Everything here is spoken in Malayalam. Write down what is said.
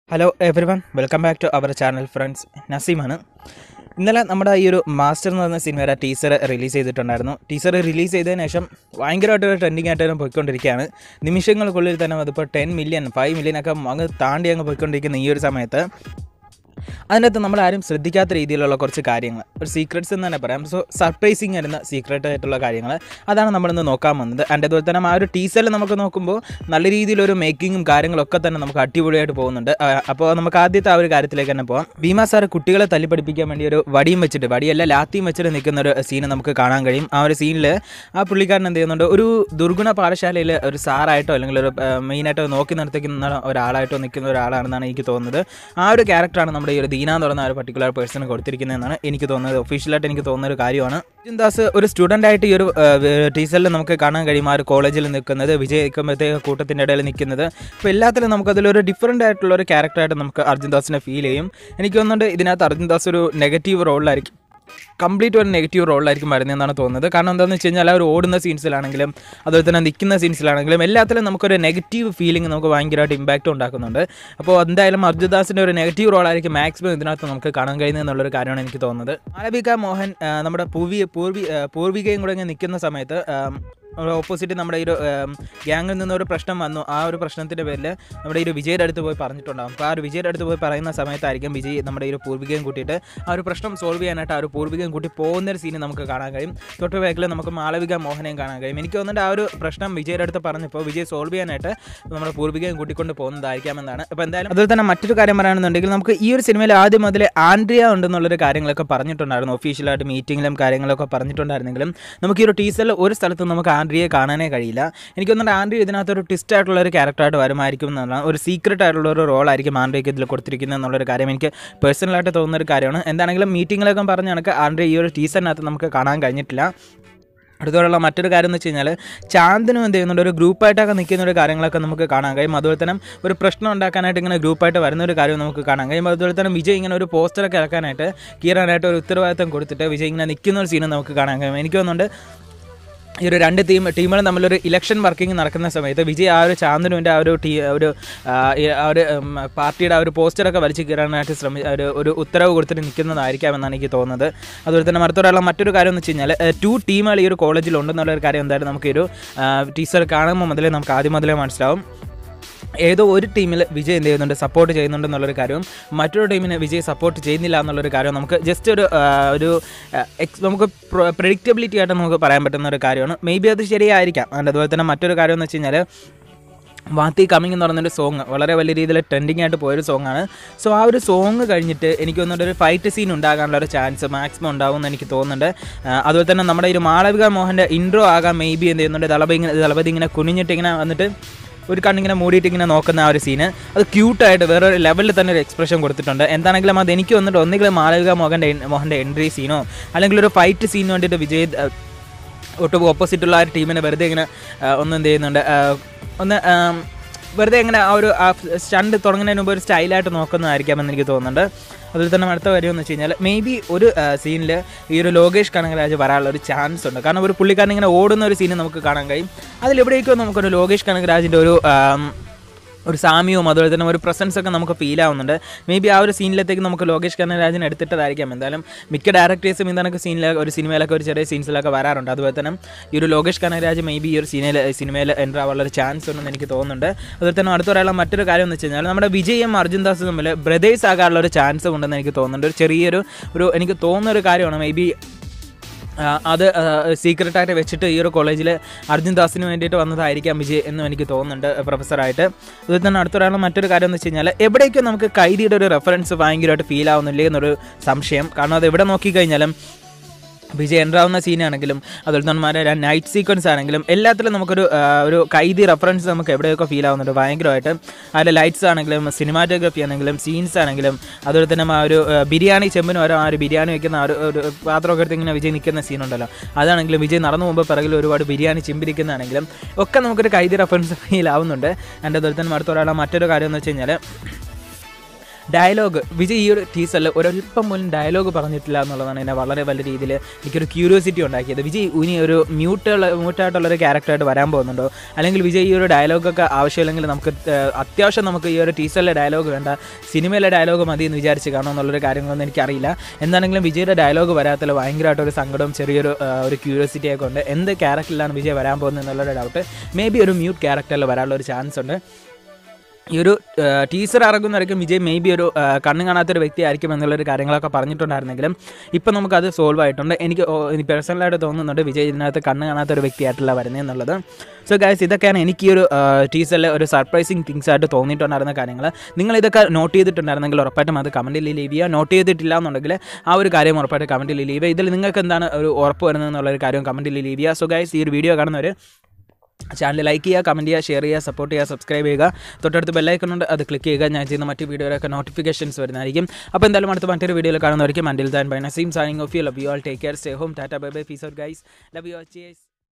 hello everyone welcome back to our channel friends നസീമാണ് ഇന്നലെ നമ്മുടെ ഈ ഒരു മാസ്റ്റർ എന്ന് പറഞ്ഞ സിനിമയുടെ ടീസർ റിലീസ് ചെയ്തിട്ടുണ്ടായിരുന്നു ടീസർ റിലീസ് ചെയ്തതിന് ശേഷം ഭയങ്കരമായിട്ട് ട്രെൻഡിങ് ആയിട്ട് തന്നെ പോയിക്കൊണ്ടിരിക്കുകയാണ് നിമിഷങ്ങൾക്കുള്ളിൽ തന്നെ അതിപ്പോൾ ടെൻ മില്യൺ ഫൈവ് മില്യൺ ഒക്കെ അങ്ങ് താണ്ടി അങ്ങ് പോയിക്കൊണ്ടിരിക്കുന്ന ഈ ഒരു സമയത്ത് അതിനകത്ത് നമ്മൾ ആരും ശ്രദ്ധിക്കാത്ത രീതിയിലുള്ള കുറച്ച് കാര്യങ്ങൾ ഒരു സീക്രട്സ് എന്ന് തന്നെ പറയാം സോ സർപ്രൈസിങ് വരുന്ന സീക്രട്ട് ആയിട്ടുള്ള കാര്യങ്ങൾ അതാണ് നമ്മളിന്ന് നോക്കാൻ വന്നത് ആൻഡ് അതുപോലെ തന്നെ ആ ഒരു ടീസറിൽ നമുക്ക് നോക്കുമ്പോൾ നല്ല രീതിയിലൊരു മേക്കിങ്ങും കാര്യങ്ങളൊക്കെ തന്നെ നമുക്ക് അടിപൊളിയായിട്ട് പോകുന്നുണ്ട് ആ, അപ്പോൾ നമുക്ക് ആദ്യത്തെ ആ ഒരു കാര്യത്തിലേക്ക് തന്നെ പോകാം ഭീമ സാർ കുട്ടികളെ തല്ലി പഠിപ്പിക്കാൻ വേണ്ടി ഒരു വടിയും വെച്ചിട്ട് വടിയല്ല ലാത്തിയും വെച്ചിട്ട് നിൽക്കുന്ന ഒരു സീന് നമുക്ക് കാണാൻ കഴിയും ആ ഒരു സീനിൽ ആ പുള്ളിക്കാരൻ എന്ത് ചെയ്യുന്നുണ്ട് ഒരു ദുർഗുണ പാഠശാലയിൽ ഒരു സാറായിട്ടോ അല്ലെങ്കിൽ ഒരു മെയിനായിട്ടോ നോക്കി നടത്തിക്കുന്ന ഒരാളായിട്ടോ നിൽക്കുന്ന ഒരാളാണെന്നാണ് എനിക്ക് തോന്നുന്നത് ആ ഒരു ക്യാരക്ടറാണ് നമ്മുടെ ഈ ഒരു ദീന എന്ന് പറയുന്ന ആ ഒരു പർട്ടിക്കുലർ പേഴ്സണ് കൊടുത്തിരിക്കുന്നതെന്നാണ് എനിക്ക് തോന്നുന്നത് ഒഫീഷ്യലായിട്ട് എനിക്ക് തോന്നുന്ന ഒരു കാര്യമാണ് ദാസ് ഒരു സ്റ്റുഡൻ്റ് ആയിട്ട് ഈ ഒരു ടീച്ചറിൽ നമുക്ക് കാണാൻ കഴിയും ആ ഒരു കോളേജിൽ നിൽക്കുന്നത് വിജയ് നിൽക്കുമ്പോഴത്തേക്ക് കൂട്ടത്തിൻ്റെ ഇടയിൽ നിൽക്കുന്നത് അപ്പോൾ എല്ലാത്തിലും നമുക്ക് അതിലൊരു ഡിഫറൻ്റ് ആയിട്ടുള്ള ഒരു ക്യാരക്ടറായിട്ട് നമുക്ക് അർജുൻ ദാസിനെ ഫീൽ ചെയ്യും എനിക്ക് തോന്നുന്നുണ്ട് ഇതിനകത്ത് അർജുൻ ദാസ് ഒരു നെഗറ്റീവ് റോളിലായിരിക്കും കംപ്ലീറ്റ് ഒരു നെഗറ്റീവ് റോളിലായിരിക്കും വരുന്നതെന്നാണ് തോന്നുന്നത് കാരണം എന്താണെന്ന് വെച്ച് കഴിഞ്ഞാൽ ആ ഒരു ഓടുന്ന സീൻസിലാണെങ്കിലും അതുപോലെ തന്നെ നിൽക്കുന്ന സീൻസിലാണെങ്കിലും എല്ലാത്തിലും നമുക്കൊരു നെഗറ്റീവ് ഫീലിംഗ് നമുക്ക് ഭയങ്കരമായിട്ട് ഇമ്പാക്റ്റ് ഉണ്ടാക്കുന്നുണ്ട് അപ്പോൾ എന്തായാലും അർജുദാസിൻ്റെ ഒരു നെഗറ്റീവ് റോളായിരിക്കും മാക്സിമം ഇതിനകത്ത് നമുക്ക് കാണാൻ കഴിയുന്നത് എന്നുള്ളൊരു കാര്യമാണ് എനിക്ക് തോന്നുന്നത് മാലവിക മോഹൻ ആ, നമ്മുടെ പൂർവി പൂർവി ആ, പൂർവികയും കൂടെ ഇങ്ങനെ നിൽക്കുന്ന സമയത്ത് ഓപ്പോസിറ്റ് നമ്മുടെ ഈ ഒരു ഗ്യാങ്ങിൽ നിന്ന് ഒരു പ്രശ്നം വന്നു ആ ഒരു പ്രശ്നത്തിൻ്റെ പേരിൽ നമ്മുടെ ഈ ഒരു വിജയുടെ അടുത്ത് പോയി പറഞ്ഞിട്ടുണ്ടാകും അപ്പോൾ ആ ഒരു വിജയുടെ അടുത്ത് പോയി പറയുന്ന സമയത്തായിരിക്കും വിജയ് നമ്മുടെ ഈ ഒരു പൂർവികയും കൂട്ടിയിട്ട് ആ ഒരു പ്രശ്നം സോൾവ് ചെയ്യാനായിട്ട് ആ ഒരു പൂർവികയും കൂട്ടി പോകുന്ന ഒരു സീന് നമുക്ക് കാണാൻ കഴിയും തൊട്ട് ബാക്കിൽ നമുക്ക് മാളവിക മോഹനെയും കാണാൻ കഴിയും എനിക്ക് തോന്നുന്നുണ്ട് ആ ഒരു പ്രശ്നം വിജയുടെ അടുത്ത് പറഞ്ഞപ്പോൾ വിജയ് സോൾവ് ചെയ്യാനായിട്ട് നമ്മുടെ പൂർവികയും കൂട്ടിക്കൊണ്ട് പോകുന്നതായിരിക്കാമെന്നാണ് അപ്പോൾ എന്തായാലും അതുപോലെ തന്നെ മറ്റൊരു കാര്യം പറയുകയാണെന്നുണ്ടെങ്കിൽ നമുക്ക് ഈ ഒരു സിനിമയിൽ ആദ്യം മുതൽ ആൻഡ്രിയ ഉണ്ടെന്നുള്ളൊരു കാര്യങ്ങളൊക്കെ പറഞ്ഞിട്ടുണ്ടായിരുന്നു ഒഫീഷ്യലായിട്ട് മീറ്റിങ്ങിലും കാര്യങ്ങളൊക്കെ പറഞ്ഞിട്ടുണ്ടായിരുന്നെങ്കിലും നമുക്ക് ഈ ഒരു ടീസറിൽ ഒരു സ്ഥലത്തും നമുക്ക് ആൻഡ്രിയെ കാണാനേ കഴിയില്ല എനിക്ക് തോന്നുന്നുണ്ട് ആൻഡ്രി ഇതിനകത്ത് ഒരു ട്വിസ്റ്റ് ആയിട്ടുള്ള ഒരു ക്യാരക്ടറായിട്ട് വരുമായിരിക്കും എന്നുള്ളതാണ് ഒരു സീക്രട്ട് ആയിട്ടുള്ള ഒരു റോളായിരിക്കും ആൻഡ്രിക്ക് ഇതിൽ കൊടുത്തിരിക്കുന്നത് എന്നുള്ളൊരു കാര്യം എനിക്ക് പേഴ്സണലായിട്ട് തോന്നുന്ന ഒരു കാര്യമാണ് എന്താണെങ്കിലും മീറ്റിങ്ങിലൊക്കെ പറഞ്ഞ കണക്ക് ആൻഡ്രി ഈ ഒരു ടീസറിനകത്ത് നമുക്ക് കാണാൻ കഴിഞ്ഞിട്ടില്ല അടുത്തോടുള്ള മറ്റൊരു കാര്യം എന്ന് വെച്ച് കഴിഞ്ഞാൽ ചാന്ദിനും എന്ത് ചെയ്യുന്നുണ്ട് ഒരു ഗ്രൂപ്പായിട്ടൊക്കെ നിൽക്കുന്ന ഒരു കാര്യങ്ങളൊക്കെ നമുക്ക് കാണാൻ കഴിയും അതുപോലെ തന്നെ ഒരു പ്രശ്നം ഉണ്ടാക്കാനായിട്ട് ഇങ്ങനെ ഗ്രൂപ്പായിട്ട് വരുന്ന ഒരു കാര്യം നമുക്ക് കാണാൻ കഴിയും അതുപോലെ തന്നെ വിജയ് ഇങ്ങനെ ഒരു പോസ്റ്ററൊക്കെ ഇറക്കാനായിട്ട് കീറാനായിട്ട് ഒരു ഉത്തരവാദിത്തം കൊടുത്തിട്ട് വിജയ് ഇങ്ങനെ നിൽക്കുന്ന ഒരു സീനും നമുക്ക് കാണാൻ കഴിയും എനിക്ക് തോന്നുന്നുണ്ട് ഈ ഒരു രണ്ട് ടീം ടീമുകൾ തമ്മിലൊരു ഇലക്ഷൻ വർക്കിംഗ് നടക്കുന്ന സമയത്ത് വിജയ് ആ ഒരു ചാന്ദനുവിൻ്റെ ആ ഒരു ടീ ഒരു ആ, ഈ ആ ഒരു ഉം, പാർട്ടിയുടെ ആ ഒരു പോസ്റ്ററൊക്കെ വലിച്ചു കീറാനായിട്ട് ശ്രമി ഒരു ഒരു ഉത്തരവ് കൊടുത്തിട്ട് നിൽക്കുന്നതായിരിക്കാമെന്നാണ് എനിക്ക് തോന്നുന്നത് അതുപോലെ തന്നെ മറുത്തോടുള്ള മറ്റൊരു കാര്യം എന്ന് വെച്ച് കഴിഞ്ഞാൽ ടു ടീമുകൾ ഈ ഒരു കോളേജിൽ ഉണ്ടെന്നുള്ള ഒരു കാര്യം എന്തായാലും നമുക്ക് ഈ ഒരു ടീച്ചർ കാണുമ്പോൾ മുതലേ നമുക്ക് ആദ്യം മുതലേ മനസ്സിലാവും ഏതോ ഒരു ടീമിൽ വിജയ് എന്ത് ചെയ്യുന്നുണ്ട് സപ്പോർട്ട് ചെയ്യുന്നുണ്ടെന്നുള്ളൊരു കാര്യവും മറ്റൊരു ടീമിനെ വിജയ് സപ്പോർട്ട് ചെയ്യുന്നില്ല എന്നുള്ളൊരു കാര്യവും നമുക്ക് ജസ്റ്റ് ഒരു ആ, ഒരു ആ, എക്സ് നമുക്ക് പ്രെഡിക്റ്റബിലിറ്റി ആയിട്ട് നമുക്ക് പറയാൻ പറ്റുന്ന ഒരു കാര്യമാണ് മേ ബി അത് ശരിയായിരിക്കാം and അതുപോലെ തന്നെ മറ്റൊരു കാര്യം എന്ന് വെച്ച് കഴിഞ്ഞാൽ വാത്തി കമ്മിങ് എന്ന് പറയുന്നൊരു സോങ് വളരെ വലിയ രീതിയിൽ ട്രെൻഡിങ് ആയിട്ട് പോയൊരു സോങ്ങാണ് സോ ആ ഒരു സോങ് കഴിഞ്ഞിട്ട് എനിക്ക് തോന്നുന്നുണ്ട് ഒരു ഫൈറ്റ് സീൻ ഉണ്ടാകാനുള്ള ഒരു ചാൻസ് മാക്സിമം ഉണ്ടാവും എന്ന് എനിക്ക് തോന്നുന്നുണ്ട് ആ, അതുപോലെ തന്നെ നമ്മുടെ ഈ ഒരു മാളവിക മോഹൻ്റെ ഇൻട്രോ ആകാൻ മേ ബി എന്ത് ചെയ്യുന്നുണ്ട് ദളപതി ഇങ്ങനെ ദളപതി ഇങ്ങനെ കുനിഞ്ഞിട്ട് ഇങ്ങനെ വന്നിട്ട് ഒരു കണ്ണിങ്ങനെ മൂടിയിട്ട് ഇങ്ങനെ നോക്കുന്ന ആ ഒരു സീന് അത് ക്യൂട്ടായിട്ട് വേറൊരു ലെവലിൽ തന്നെ ഒരു എക്സ്പ്രഷൻ കൊടുത്തിട്ടുണ്ട് എന്താണെങ്കിലും അത് എനിക്ക് വന്നിട്ട് ഒന്നുകിൽ മാളവിക മോഹൻ്റെ മോഹൻ്റെ എൻട്രി സീനോ അല്ലെങ്കിൽ ഒരു ഫൈറ്റ് സീന് വേണ്ടിയിട്ട് വിജയ് ആ, ഒട്ടും ഓപ്പോസിറ്റുള്ള ആ ഒരു ടീമിനെ വെറുതെ ഇങ്ങനെ ആ, ഒന്ന് എന്ത് ചെയ്യുന്നുണ്ട് ആ, ഒന്ന് ആം, വെറുതെ ഇങ്ങനെ ആ ഒരു സ്റ്റണ്ട് തുടങ്ങുന്നതിന് മുമ്പ് ഒരു സ്റ്റൈലായിട്ട് നോക്കുന്നതായിരിക്കാമെന്ന് എനിക്ക് തോന്നുന്നുണ്ട് അതുപോലെ തന്നെ അടുത്ത കാര്യം എന്ന് വെച്ച് കഴിഞ്ഞാൽ മേ ബി ഒരു സീനിൽ ഈ ഒരു ലോകേഷ് കനകരാജ് വരാനുള്ള ഒരു ചാൻസ് ഉണ്ട് കാരണം ഒരു പുള്ളിക്കാരൻ ഇങ്ങനെ ഓടുന്ന ഒരു സീന് നമുക്ക് കാണാൻ കഴിയും അതിലെവിടേക്കോ നമുക്കൊരു ലോകേഷ് കനകരാജിൻ്റെ ഒരു ആം, ഒരു സാമ്യവും അതുപോലെ തന്നെ ഒരു പ്രസൻസ് ഒക്കെ നമുക്ക് ഫീൽ ആവുന്നുണ്ട് മേ ബി ആ ഒരു സീനിലത്തേക്ക് നമുക്ക് ലോകേഷ് കനകരാജൻ എടുത്തിട്ടതായിരിക്കാം എന്തായാലും മിക്ക ഡയറക്ടേഴ്സും ഇതൊക്കെ സീനിൽ ഒരു സിനിമയിലൊക്കെ ഒരു ചെറിയ സീൻസിലൊക്കെ വരാറുണ്ട് അതുപോലെ തന്നെ ഈ ഒരു ലോകേഷ് കനകരാജ് മേ ബി ഈ ഒരു സീനിൽ സിനിമയിൽ എൻ്റർ ആവാനുള്ള ഒരു ചാൻസ് ഉണ്ടെന്ന് എനിക്ക് തോന്നുന്നുണ്ട് അതുപോലെ തന്നെ അടുത്ത പറയാനുള്ള മറ്റൊരു കാര്യം എന്ന് വെച്ച് കഴിഞ്ഞാൽ നമ്മുടെ വിജയും അർജുൻ ദാസും തമ്മിൽ ബ്രദേഴ്സ് ആകാനുള്ള ഒരു ചാൻസ് ഉണ്ടെന്ന് എനിക്ക് തോന്നുന്നുണ്ട് ഒരു ചെറിയൊരു ഒരു എനിക്ക് തോന്നുന്ന ഒരു കാര്യമാണ് മേ ബി ആ, അത് സീക്രട്ടായിട്ട് വെച്ചിട്ട് ഈ ഒരു കോളേജിൽ അർജുൻ ദാസിന് വേണ്ടിയിട്ട് വന്നതായിരിക്കാം വിജയ് എന്നും എനിക്ക് തോന്നുന്നുണ്ട് പ്രൊഫസറായിട്ട് അതുപോലെ തന്നെ അടുത്തൊരാളും മറ്റൊരു കാര്യം എന്ന് വെച്ച് കഴിഞ്ഞാൽ എവിടേക്കും നമുക്ക് കൈദിയുടെ ഒരു റെഫറൻസ് ഭയങ്കരമായിട്ട് ഫീൽ ആവുന്നില്ലേ എന്നൊരു സംശയം കാരണം അത് എവിടെ നോക്കിക്കഴിഞ്ഞാലും വിജയ് എൻ്ററാവുന്ന സീനാണെങ്കിലും അതുപോലെ തന്നെ നൈറ്റ് സീക്വൻസ് ആണെങ്കിലും എല്ലാത്തിലും നമുക്കൊരു ആ, ഒരു കൈതി റെഫറൻസ് നമുക്ക് എവിടെയൊക്കെ ഫീൽ ആവുന്നുണ്ട് ഭയങ്കരമായിട്ട് അതിൽ ലൈറ്റ്സ് ആണെങ്കിലും സിനിമാറ്റോഗ്രഫി ആണെങ്കിലും സീൻസ് ആണെങ്കിലും അതുപോലെ തന്നെ ആ ഒരു ആ, ബിരിയാണി ചെമ്പിന് ഓരോ ആ ഒരു ബിരിയാണി വെക്കുന്ന ആ ഒരു ഒരു പാത്രമൊക്കെ എടുത്ത് ഇങ്ങനെ വിജയ് നിൽക്കുന്ന സീനുണ്ടല്ലോ അതാണെങ്കിലും വിജയ് നടന്നു പോകുമ്പോൾ പിറകിൽ ഒരുപാട് ബിരിയാണി ചിമ്പിരിക്കുന്നതാണെങ്കിലും ഒക്കെ നമുക്കൊരു കൈതി റെഫറൻസ് ഫീൽ ആവുന്നുണ്ട് എൻ്റെ അതുപോലെ തന്നെ അടുത്ത ഒരാളെ മറ്റൊരു കാര്യം എന്ന് വെച്ച് കഴിഞ്ഞാൽ ഡയലോഗ് വിജയ് ഈ ഒരു ടീസറിൽ ഒരല്പം പോലും ഡയലോഗ് പറഞ്ഞിട്ടില്ല എന്നുള്ളതാണ് എന്നെ വളരെ വലിയ രീതിയിൽ എനിക്കൊരു ക്യൂരിയോസിറ്റി ഉണ്ടാക്കിയത് വിജയ് ഇനി ഒരു മ്യൂട്ടുള്ള മ്യൂട്ടായിട്ടുള്ള ഒരു ക്യാരക്ടറായിട്ട് വരാൻ പോകുന്നുണ്ടോ അല്ലെങ്കിൽ വിജയ് ഈ ഒരു ഡയലോഗൊക്കെ ആവശ്യമില്ലെങ്കിൽ നമുക്ക് ഏഹ്, അത്യാവശ്യം നമുക്ക് ഈ ഒരു ടീസറിലെ ഡയലോഗ് വേണ്ട സിനിമയിലെ ഡയലോഗ് മതി എന്ന് വിചാരിച്ച് കാണണം എന്നുള്ളൊരു കാര്യങ്ങളൊന്നും എനിക്കറിയില്ല എന്താണെങ്കിലും വിജയുടെ ഡയലോഗ് വരാത്തതിൽ ഭയങ്കരമായിട്ടൊരു സങ്കടവും ചെറിയൊരു ആ, ഒരു ക്യൂരിയോസിറ്റി ഒക്കെ ഉണ്ട് എന്ത് ക്യാരക്ടറിലാണ് വിജയ് വരാൻ പോകുന്നത് എന്നുള്ളൊരു ഡൗട്ട് മേ ബി ഒരു മ്യൂട്ട് ക്യാരക്ടറിൽ വരാനുള്ള ഒരു ചാൻസ് ഉണ്ട് ഈ ഒരു ടീച്ചർ ഇറങ്ങുന്നവരേക്കും വിജയ് മേ ബി ഒരു ആ, കണ്ണ് കാണാത്തൊരു വ്യക്തി ആയിരിക്കും എന്നുള്ളൊരു കാര്യങ്ങളൊക്കെ പറഞ്ഞിട്ടുണ്ടായിരുന്നെങ്കിലും ഇപ്പം നമുക്കത് സോൾവ് ആയിട്ടുണ്ട് എനിക്ക് ഓ- എനിക്ക് പേഴ്സണലായിട്ട് തോന്നുന്നുണ്ട് വിജയ് ഇതിനകത്ത് കണ്ണ് കാണാത്തൊരു വ്യക്തിയായിട്ടല്ല വരുന്നത് എന്നുള്ളത് സോ ഗൈസ് ഇതൊക്കെയാണ് എനിക്ക് ഈ ഒരു ടീച്ചറിലെ ഒരു സർപ്രൈസിങ് തിങ്സ് ആയിട്ട് തോന്നിയിട്ടുണ്ടായിരുന്ന കാര്യങ്ങൾ നിങ്ങൾ ഇതൊക്കെ നോട്ട് ചെയ്തിട്ടുണ്ടായിരുന്നെങ്കിൽ ഉറപ്പായിട്ടും അത് കമൻറ്റിൽ ലീവ് ചെയ്യുക നോട്ട് ചെയ്തിട്ടില്ല എന്നുണ്ടെങ്കിൽ ആ ഒരു കാര്യം ഉറപ്പായിട്ട് കമൻറ്റിൽ ലീവ് ചെയ്യുക ഇതിൽ നിങ്ങൾക്ക് എന്താണ് ഒരു ഉറപ്പ് വരുന്നത് എന്നുള്ളൊരു കാര്യം കമൻറ്റിൽ ലീവ് ചെയ്യുക സോ ഗൈസ് ഈ ഒരു വീഡിയോ കാണുന്നവർ ചാനൽ ലൈക്ക് ചെയ്യുക കമൻറ്റ് ചെയ്യുക ഷെയർ ചെയ്യുക സപ്പോർട്ട് ചെയ്യുക സബ്സ്ക്രൈബ് ചെയ്യുക തൊട്ടടുത്ത് ബെല്ലൈക്കൺ ഉണ്ട് അത് ക്ലിക്ക് ചെയ്യുക ഞാൻ ചെയ്യുന്ന മറ്റ് വീഡിയോയിലൊക്കെ നോട്ടിഫിക്കേഷൻസ് വരുന്നതായിരിക്കും അപ്പോൾ എന്തായാലും അടുത്ത മറ്റൊരു വീഡിയോയിൽ കാണുന്നവരിക്കും മൻഡിൽ താൻ bye Naseem signing off you love you all take care stay home ടാറ്റ bye bye peace out guys love you all chase